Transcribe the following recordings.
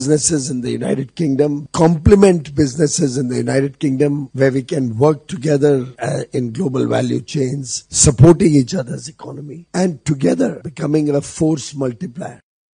businesses in the United Kingdom, complement businesses in the United Kingdom where we can work together uh, in global value chains, supporting each other's economy and together becoming a force multiplier.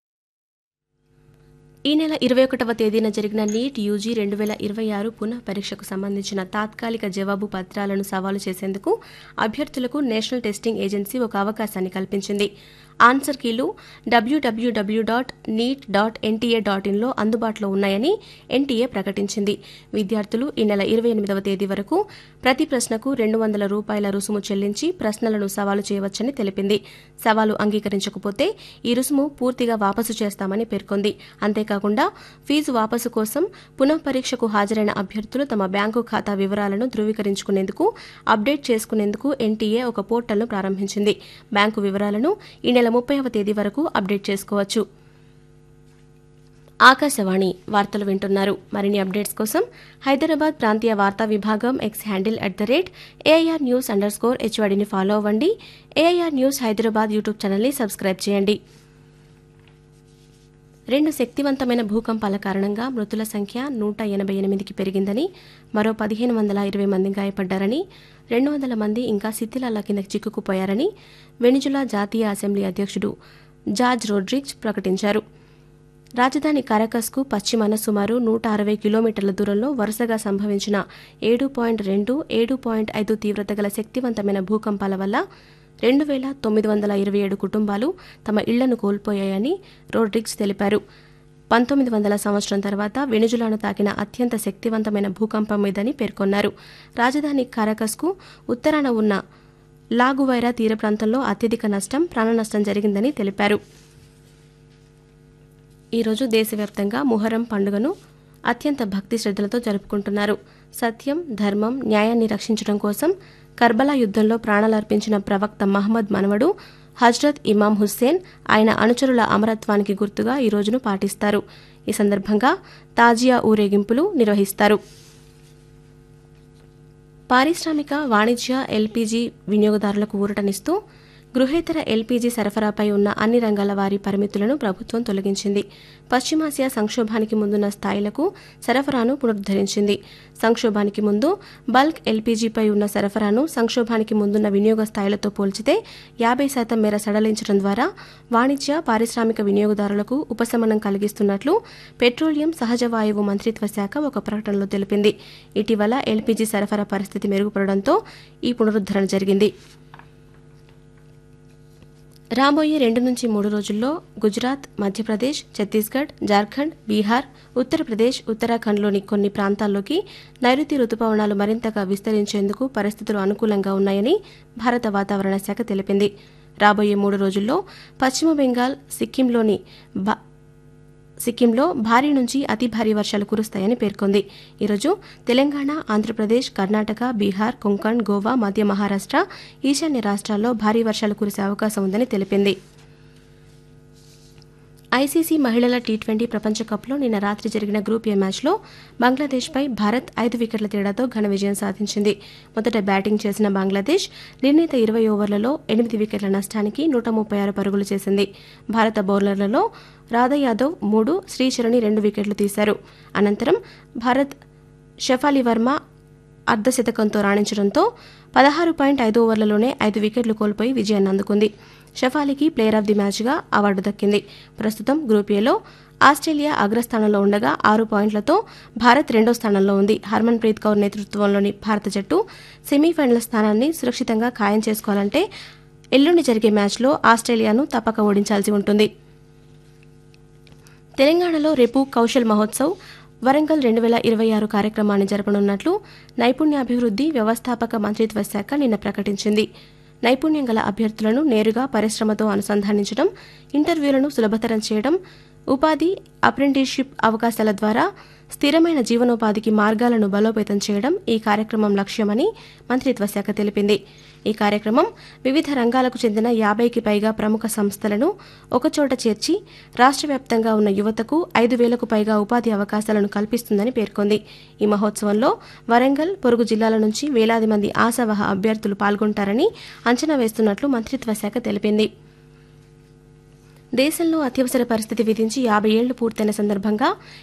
ఈ నెల ఇరవై ఒకటవ తేదీన జరిగిన NEET UG రెండు వేల ఇరవై ఆరు పునః పరీక్షకు సంబంధించిన తాత్కాలిక జవాబు పత్రాలను సవాలు చేసేందుకు అభ్యర్థులకు నేషనల్ టెస్టింగ్ ఏజెన్సీ ఒక అవకాశాన్ని కల్పించింది ఆన్సర్ కీలు W W W dot NEET dot NTA dot ఇన్లో అందుబాటులో ఉన్నాయని ఎన్టీఏ ప్రకటించింది విద్యార్థులు ఈ నెల ఇరవై ఎనిమిదవ తేదీ వరకు ప్రతి ప్రశ్నకు రెండు వందల రూపాయల రుసుము చెల్లించి ప్రశ్నలను సవాలు చేయవచ్చని తెలిపింది సవాలు అంగీకరించకపోతే ఈ రుసుము పూర్తిగా వాపసు చేస్తామని పేర్కొంది అంతేకాకుండా ఫీజు వాపసు కోసం పునః పరీక్షకు హాజరైన అభ్యర్థులు తమ బ్యాంకు ఖాతా వివరాలను ధృవీకరించుకునేందుకు అప్డేట్ చేసుకునేందుకు ఎన్టీఏ ఒక పోర్టల్ను ప్రారంభించింది బ్యాంకు వివరాలను ఈ నెల ముప్పైవ తేదీ వరకు అప్డేట్ చేసుకోవచ్చు ఆకాశవాణి వార్తలు వింటున్నారు మరిన్ని అప్డేట్స్ కోసం హైదరాబాద్ ప్రాంతీయ వార్తా విభాగం X handle at the rate AIR news underscore స్కోర్ హెచ్వడిని ఫాలో అవ్వండి ఏఐఆర్ న్యూస్ హైదరాబాద్ యూట్యూబ్ ఛానల్ని సబ్స్క్రైబ్ చేయండి రెండు శక్తివంతమైన భూకంపాల కారణంగా మృతుల సంఖ్య నూట ఎనభై ఎనిమిదికి పెరిగిందని మరో పదిహేను వందల ఇరవై మంది గాయపడ్డారని రెండు వందల మంది ఇంకా శిథిలాల కింద చిక్కుకుపోయారని వెనిజులా జాతీయ అసెంబ్లీ అధ్యక్షుడు జార్జ్ రోడ్రిగ్స్ ప్రకటించారు రాజధాని కారకస్కు పశ్చిమాన సుమారు నూట అరవై కిలోమీటర్ల దూరంలో వరుసగా సంభవించిన ఏడు పాయింట్ రెండు ఏడు పాయింట్ ఐదు తీవ్రత గల శక్తివంతమైన భూకంపాల వల్ల రెండు వేల తొమ్మిది వందల ఇరవై ఏడు కుటుంబాలు తమ ఇళ్లను కోల్పోయాయని రోడ్రిగ్స్ తెలిపారు పంతొమ్మిది వందల సంవత్సరం తర్వాత వెనుజులాను తాకిన అత్యంత శక్తివంతమైన భూకంపం ఇదని పేర్కొన్నారు రాజధాని కారకస్కు ఉత్తరాన ఉన్న లాగువైరా తీర ప్రాంతంలో అత్యధిక నష్టం ప్రాణనష్టం జరిగిందని తెలిపారు ఈరోజు దేశవ్యాప్తంగా ముహరం పండుగను అత్యంత భక్తి శ్రద్ధలతో జరుపుకుంటున్నారు సత్యం ధర్మం న్యాయాన్ని రక్షించడం కోసం కర్బలా యుద్ధంలో ప్రాణాలర్పించిన ప్రవక్త మహమ్మద్ మనవడు హజ్రత్ ఇమాం హుస్సేన్ ఆయన అనుచరుల అమరత్వానికి గుర్తుగా ఈ రోజును పాటిస్తారు ఈ సందర్భంగా తాజియా ఊరేగింపులు నిర్వహిస్తారు పారిశ్రామిక వాణిజ్య ఎల్పీజీ వినియోగదారులకు ఊరటనిస్తూ గృహేతర ఎల్పీజీ సరఫరాపై ఉన్న అన్ని రంగాల వారి పరిమితులను ప్రభుత్వం తొలగించింది పశ్చిమాసియా సంక్షోభానికి ముందున్న స్థాయిలకు సరఫరాను పునరుద్దరించింది సంక్షోభానికి ముందు బల్క్ ఎల్పీజీపై ఉన్న సరఫరాను సంక్షోభానికి ముందున్న వినియోగ స్థాయిలతో పోల్చితే యాభై శాతం మేర సడలించడం ద్వారా వాణిజ్య పారిశ్రామిక వినియోగదారులకు ఉపశమనం కలిగిస్తున్నట్లు పెట్రోలియం సహజ వాయువు మంత్రిత్వ శాఖ ఒక ప్రకటనలో తెలిపింది ఇటీవల ఎల్పీజీ సరఫరా పరిస్థితి మెరుగుపడడంతో ఈ పునరుద్దరణ జరిగింది రాబోయే రెండు నుంచి మూడు రోజుల్లో గుజరాత్ మధ్యప్రదేశ్ ఛత్తీస్గఢ్ జార్ఖండ్ బీహార్ ఉత్తరప్రదేశ్ ఉత్తరాఖండ్లోని కొన్ని ప్రాంతాల్లోకి నైరుతి రుతుపవనాలు మరింతగా విస్తరించేందుకు పరిస్థితులు అనుకూలంగా ఉన్నాయని భారత వాతావరణ శాఖ తెలిపింది రాబోయే మూడు రోజుల్లో పశ్చిమ బెంగాల్ సిక్కింలోని బా సిక్కింలో భారీ నుంచి అతి భారీ వర్షాలు కురుస్తాయని పేర్కొంది ఈరోజు తెలంగాణ ఆంధ్రప్రదేశ్ కర్ణాటక బీహార్ కొంకణ్ గోవా మధ్య మహారాష్ట్ర ఈశాన్య రాష్ట్రాల్లో భారీ వర్షాలు కురిసే అవకాశం ఉందని తెలిపింది ఐసీసీ మహిళల టీ ట్వంటీ ప్రపంచ కప్లో నిన్న రాత్రి జరిగిన గ్రూప్ ఏ మ్యాచ్లో బంగ్లాదేశ్పై భారత్ ఐదు వికెట్ల తేడాతో ఘన విజయం సాధించింది మొదట బ్యాటింగ్ చేసిన బంగ్లాదేశ్ నిర్ణీత ఇరవై ఓవర్లలో ఎనిమిది వికెట్ల నష్టానికి నూట ముప్పై ఆరు పరుగులు చేసింది భారత బౌలర్లలో రాధా యాదవ్ మూడు శ్రీచరణి రెండు వికెట్లు తీశారు అనంతరం భారత్ షఫాలి వర్మ అర్ధశతకంతో రాణించడంతో పదహారు పాయింట్ ఐదు ఓవర్లలోనే ఐదు వికెట్లు కోల్పోయి విజయాన్ని అందుకుంది షఫాలీకి ప్లేయర్ ఆఫ్ ది మ్యాచ్గా అవార్డు దక్కింది ప్రస్తుతం గ్రూప్ ఏలో ఆస్ట్రేలియా అగ్రస్థానంలో ఉండగా ఆరు పాయింట్లతో భారత్ రెండో స్థానంలో ఉంది హర్మన్ ప్రీత్ కౌర్ నేతృత్వంలోని భారత జట్టు సెమీఫైనల్ స్థానాన్ని సురక్షితంగా ఖాయం చేసుకోవాలంటే ఎల్లుండి జరిగే మ్యాచ్లో ఆస్ట్రేలియాను తప్పక ఓడించాల్సి ఉంటుంది తెలంగాణలో రేపు కౌశల్ మహోత్సవ్ వరంగల్ రెండు వేల ఇరవై ఆరు కార్యక్రమాన్ని జరపనున్నట్లు నైపుణ్యాభివృద్ధి వ్యవస్థాపక మంత్రిత్వ శాఖ నిన్న ప్రకటించింది నైపుణ్యం గల అభ్యర్థులను నేరుగా పరిశ్రమతో అనుసంధానించడం ఇంటర్వ్యూలను సులభతరం చేయడం ఉపాధి అప్రెంటిస్షిప్ అవకాశాల ద్వారా స్థిరమైన జీవనోపాధికి మార్గాలను బలోపేతం చేయడం ఈ కార్యక్రమం లక్ష్యమని మంత్రిత్వ శాఖ తెలిపింది ఈ కార్యక్రమం వివిధ రంగాలకు చెందిన యాభైకి పైగా ప్రముఖ సంస్థలను ఒకచోట చేర్చి రాష్ట్ర వ్యాప్తంగా ఉన్న యువతకు ఐదు వేలకు పైగా ఉపాధి అవకాశాలను కల్పిస్తుందని పేర్కొంది ఈ మహోత్సవంలో వరంగల్ పొరుగు జిల్లాల నుంచి వేలాది మంది ఆశావహ అభ్యర్థులు పాల్గొంటారని అంచనా వేస్తున్నట్లు మంత్రిత్వ శాఖ తెలిపింది దేశంలో అత్యవసర పరిస్థితి విధించి యాభై ఏళ్లు పూర్తయిన సందర్భంగా